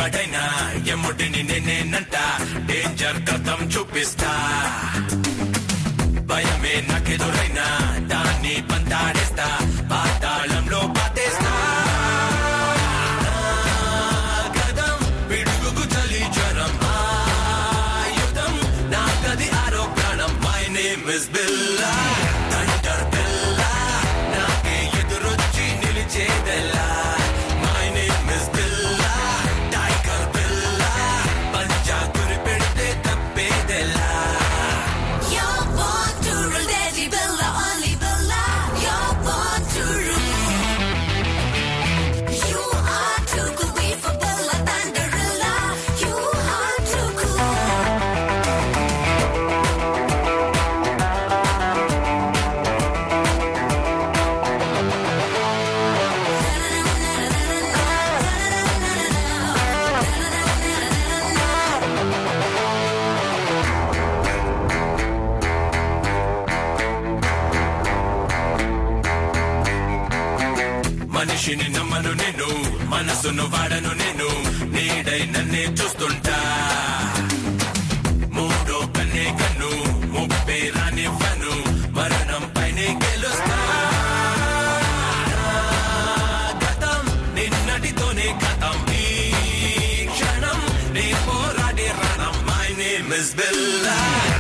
ఎవడైనా ఎమ్ముడిని నేనేనంట డేంజర్ కథం చూపిస్తా భయమే నాకెదురైనా దాన్ని పంతాడేస్తా పాతాళంలో పాతేస్తా గదం పిడుగుకు చలి జ్వరం ఆయుధం నాకది ఆరో ప్రాణం my name is Billa thunder Billa నాకే ఎదురొచ్చి నిలిచేదెల్లా my name is Billa tiger Billa పంజా గురి పెడితే తప్పేదెల్లా You're born to rule, Daddy Bella, only Bella. You're born to rule. You are too cool, wait for Bella Thunderella. You are too cool. మనిషిని నమ్మను నేను మనసును వాడను నేను నీడై నన్నే చూస్తుంటా మూడో కన్నే కన్ను ముప్పే రానివ్వను మరణం పైనే గెలుస్తా గతం నిన్నటితోనే గతం ఈ క్షణం నే పోరాడే రణం మై నేమ్ ఇస్ బిల్లా